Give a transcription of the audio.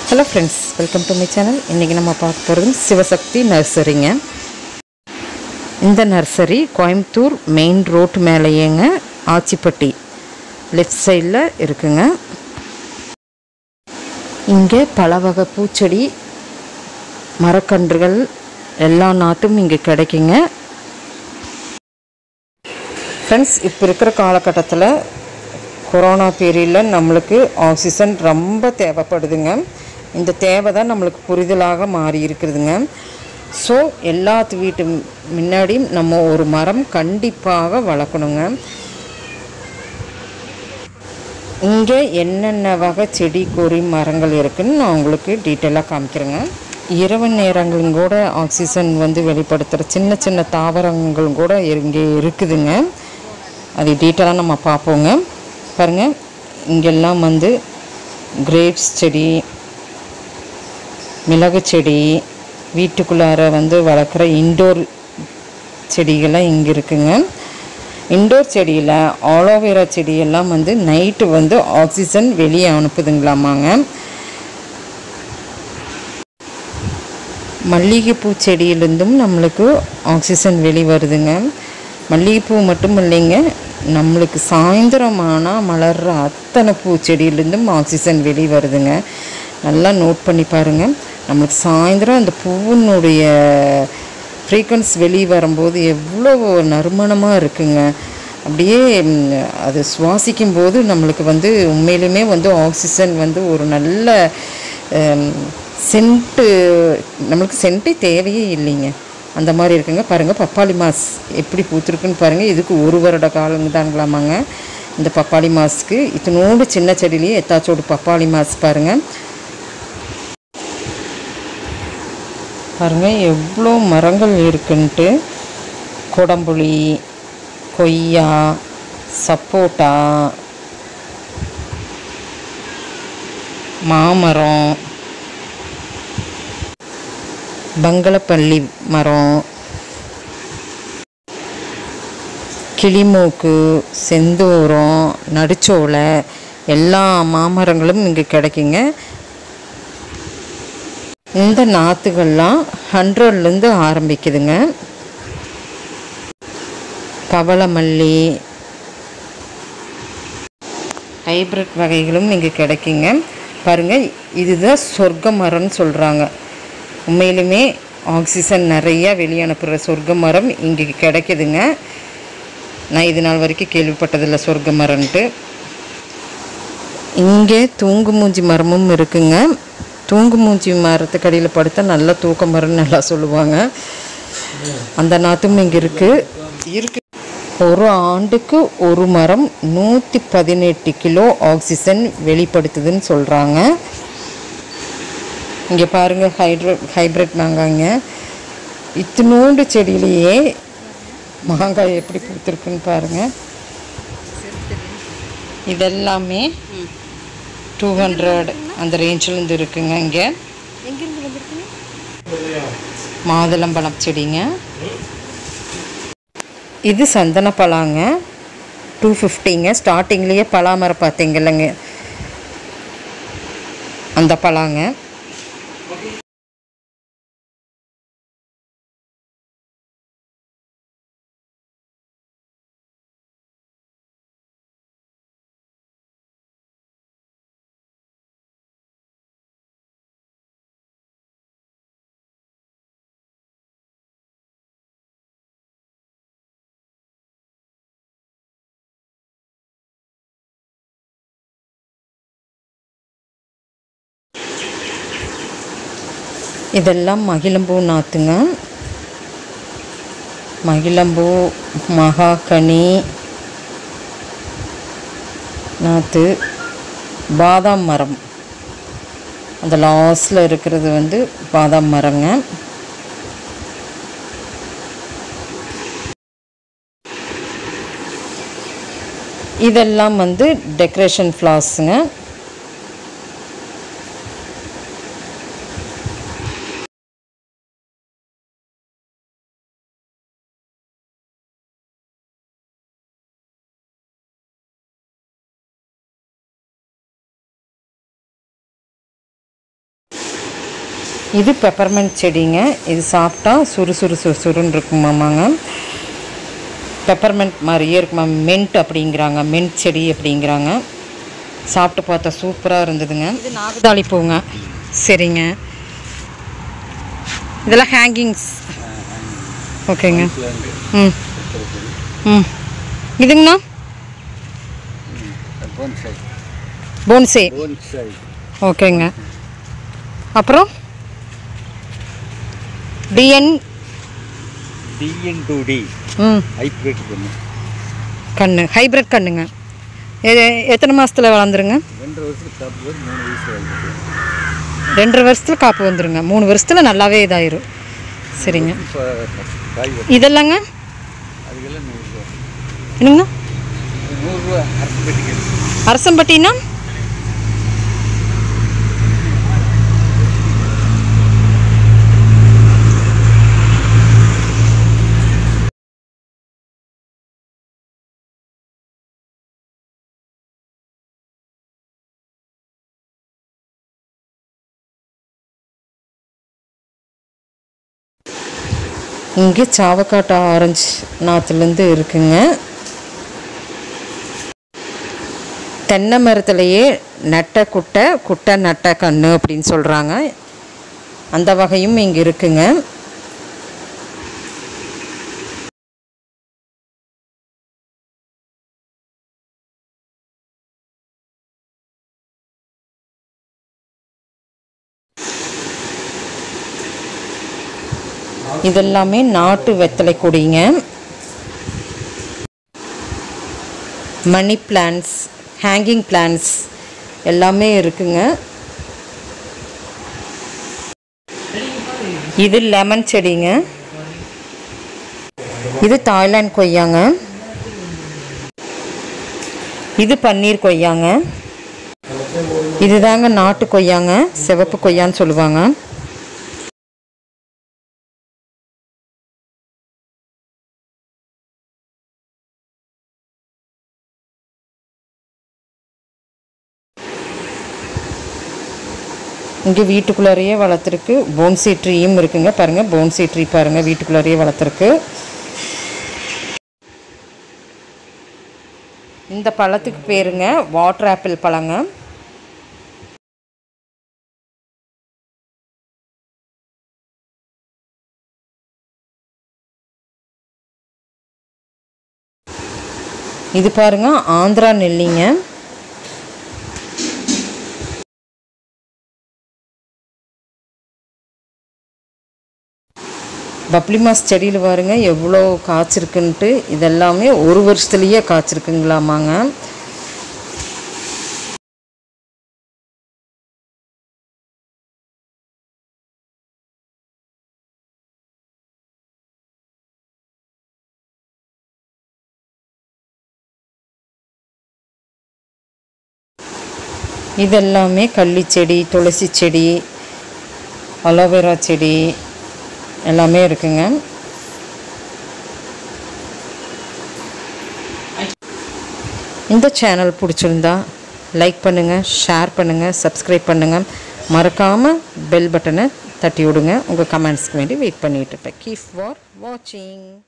hello friends welcome to my channel இன்றைக்கி நம்ம பார்க்க போகிறது சிவசக்தி நர்சரிங்க இந்த நர்சரி கோயம்புத்தூர் மெயின் ரோட்டு மேலேயேங்க ஆச்சிப்பட்டி லெஃப்ட் சைடில் இருக்குங்க இங்கே பல வகை பூச்செடி மரக்கன்றுகள் எல்லா நாட்டும் இங்கே கிடைக்குங்க ஃப்ரெண்ட்ஸ் இப்போ இருக்கிற காலகட்டத்தில் கொரோனா பீரியடில் நம்மளுக்கு ஆக்சிஜன் ரொம்ப தேவைப்படுதுங்க இந்த தேவை தான் நம்மளுக்கு புரிதலாக மாறி இருக்குதுங்க ஸோ எல்லாத்து வீட்டு முன்னாடியும் நம்ம ஒரு மரம் கண்டிப்பாக வளர்க்கணுங்க இங்கே என்னென்ன வகை செடி கொடி மரங்கள் இருக்குன்னு நான் உங்களுக்கு டீட்டெயிலாக காமிக்கிறேங்க இரவு நேரங்களும் கூட ஆக்சிஜன் வந்து வெளிப்படுத்துகிற சின்ன சின்ன தாவரங்கள் கூட இங்கே இருக்குதுங்க அது டீட்டெயிலாக நம்ம பார்ப்போங்க பாருங்கள் இங்கெல்லாம் வந்து கிரேப்ஸ் செடி மிளகு செடி வீட்டுக்குள்ளார வந்து வளர்க்குற இன்டோர் செடிகள்லாம் இங்கே இருக்குங்க இன்டோர் செடியில் ஆலோவேரா செடியெல்லாம் வந்து நைட்டு வந்து ஆக்சிஜன் வெளியே அனுப்புதுங்களாமாங்க மல்லிகைப்பூ செடியிலேருந்தும் நம்மளுக்கு ஆக்சிஜன் வெளி வருதுங்க மல்லிகைப்பூ மட்டும் இல்லைங்க நம்மளுக்கு சாயந்தரமானால் மலர்ற அத்தனை பூச்செடியிலேருந்தும் ஆக்சிஜன் வெளி வருதுங்க நல்லா நோட் பண்ணி பாருங்கள் நம்மளுக்கு சாயந்தரம் அந்த பூவினுடைய ஃப்ரீக்வன்ஸ் வெளியே வரும்போது எவ்வளோ நறுமணமாக இருக்குங்க அப்படியே ம், அது சுவாசிக்கும் போது நம்மளுக்கு வந்து உண்மையிலுமே வந்து ஆக்சிஜன் வந்து ஒரு நல்ல சென்ட்டு நம்மளுக்கு சென்ட்டே தேவையே இல்லைங்க அந்த மாதிரி இருக்குங்க பாருங்கள் பப்பாளி மாஸ் எப்படி பூத்துருக்குன்னு பாருங்கள் இதுக்கு ஒரு வருட காலம் தாங்களாமாங்க இந்த பப்பாளி மாஸ்க்கு இத்தனோடு சின்ன செடியிலேயே எத்தாச்சோடு பப்பாளி மாஸ் பாருங்கள் பாருங்கள் எவ்வளோ மரங்கள் இருக்குன்ட்டு கொடம்புளி கொய்யா சப்போட்டா மாமரம் பங்களப்பள்ளி மரம் கிளிமூக்கு செந்தூரம் நடுச்சோலை எல்லா மாமரங்களும் இங்கே கிடைக்குங்க இந்த நாற்றுகள்லாம் ஹண்ட்ரட்லேருந்து ஆரம்பிக்குதுங்க பவளமல்லி ஹைப்ரிட் வகைகளும் இங்கே கிடைக்குங்க பாருங்கள் இதுதான் சொர்க்க மரம்னு சொல்கிறாங்க உண்மையிலுமே ஆக்சிஜன் நிறையா வெளியே அனுப்புகிற சொர்க்க மரம் இங்கே கிடைக்குதுங்க நான் இது நாள் வரைக்கும் கேள்விப்பட்டதில்லை சொர்க்க மரம்ன்ட்டு இங்கே தூங்கு மூஞ்சி மரமும் இருக்குங்க தூங்கு மூஞ்சி மரத்துக்கு அடியில் படுத்தா நல்லா தூக்கம் வரும்னு நல்லா சொல்லுவாங்க அந்த நாற்றும் இங்கே இருக்குது இருக்கு ஒரு ஆண்டுக்கு ஒரு மரம் நூற்றி பதினெட்டு கிலோ ஆக்சிஜன் வெளிப்படுத்துதுன்னு சொல்கிறாங்க இங்கே பாருங்கள் ஹைட்ரோ ஹைப்ரிட் மாங்காய்ங்க இத்தினோண்டு செடியிலேயே மாங்காய் எப்படி பூத்திருக்குன்னு பாருங்கள் இதெல்லாமே டூ ஹண்ட்ரட் அந்த ரேஞ்சிலேருந்து இருக்குங்க இங்கே எங்கிருந்து வந்திருக்கீங்க மாதுளம்பழம் செடிங்க இது சந்தன பழாங்க டூ ஃபிஃப்டிங்க ஸ்டார்டிங்லேயே பலாமரம் பார்த்தீங்கல்லங்க அந்த பழாங்க இதெல்லாம் மகிழம்பூ நாற்றுங்க மகிழம்பூ மகாகனி நாற்று பாதாம் மரம் அந்த லாஸ்டில் இருக்கிறது வந்து பாதாம் மரங்க இதெல்லாம் வந்து டெக்கரேஷன் ஃப்ளார்ஸுங்க இது பெப்பர்மெண்ட் செடிங்க இது சாப்பிட்டா சுறு சுறு சுறு சுருன்னு இருக்குமாமாங்க பெப்பர்மெண்ட் மாதிரியே இருக்குமா மென்ட் அப்படிங்கிறாங்க மென்ட் செடி அப்படிங்கிறாங்க சாப்பிட்டு பார்த்தா சூப்பராக இருந்ததுங்க இது நாகதாளி பூங்க சரிங்க இதெல்லாம் ஹேங்கிங்ஸ் ஓகேங்க ம் ம் இதுங்கண்ணா போன்சை போன்சே போன்சை ஓகேங்க அப்புறம் டிஎன் டிஎன் டூ டி ம் ஹைப்ரிட் பண்ணு கண்ணு ஹைப்ரிட் கண்ணுங்க எ எத்தனை மாதத்தில் வளர்ந்துருங்க ரெண்டு வருஷத்துக்கு சாப்பிடும்போது மூணு வயசு ஆகிடுச்சு ரெண்டரை வருஷத்தில் காப்பு வந்துருங்க மூணு வருஷத்தில் நல்லாவே இதாயிரும் சரிங்க இப்போ காய் வரும் இதெல்லாங்க அதுக்கெல்லாம் நூறுரூவா என்னங்கண்ணா நூறுரூவா அரசு பெட்டிக்கு அரசம்பட்டினா இங்கே சாவக்காட்டு ஆரஞ்சு நாற்றுலேருந்து இருக்குங்க தென்னை மரத்துலேயே நட்ட குட்டை குட்டை நட்ட கன்று அப்படின்னு சொல்கிறாங்க அந்த வகையும் இங்கே இருக்குங்க இதெல்லாமே நாட்டு வெத்தலை கொடிங்க மணி பிளான்ஸ் ஹேங்கிங் பிளான்ஸ் எல்லாமே இருக்குங்க இது லெமன் செடிங்க இது தாய்லாந்து கொய்யாங்க இது பன்னீர் கொய்யாங்க இதுதாங்க நாட்டு கொய்யாங்க சிவப்பு கொய்யான்னு சொல்லுவாங்க இங்கே வீட்டுக்குள்ளாரையே வளர்த்துருக்கு போன்சி ட்ரீயும் இருக்குங்க பாருங்கள் போன்சி ட்ரீ பாருங்கள் வீட்டுக்குள்ளாரையே வளர்த்துருக்கு இந்த பழத்துக்கு பேருங்க வாட்டர் ஆப்பிள் பழங்க இது பாருங்க ஆந்திரா நெல்லிங்க பப்ளி மாஸ் செடியில் பாருங்க எவ்வளோ காய்ச்சிருக்குன்ட்டு இதெல்லாமே ஒரு வருஷத்துலேயே காய்ச்சிருக்குங்களாமாங்க இதெல்லாமே கள்ளி செடி துளசி செடி அலோவேரா செடி எல்லாமே இருக்குங்க இந்த சேனல் பிடிச்சிருந்தா லைக் பண்ணுங்கள் ஷேர் பண்ணுங்கள் சப்ஸ்கிரைப் பண்ணுங்கள் மறக்காமல் பெல் பட்டனை தட்டி விடுங்க உங்கள் கமெண்ட்ஸ்க்கு வேண்டி வெயிட் பண்ணிகிட்டு இருப்பேன் கீப் ஃபார் வாட்சிங்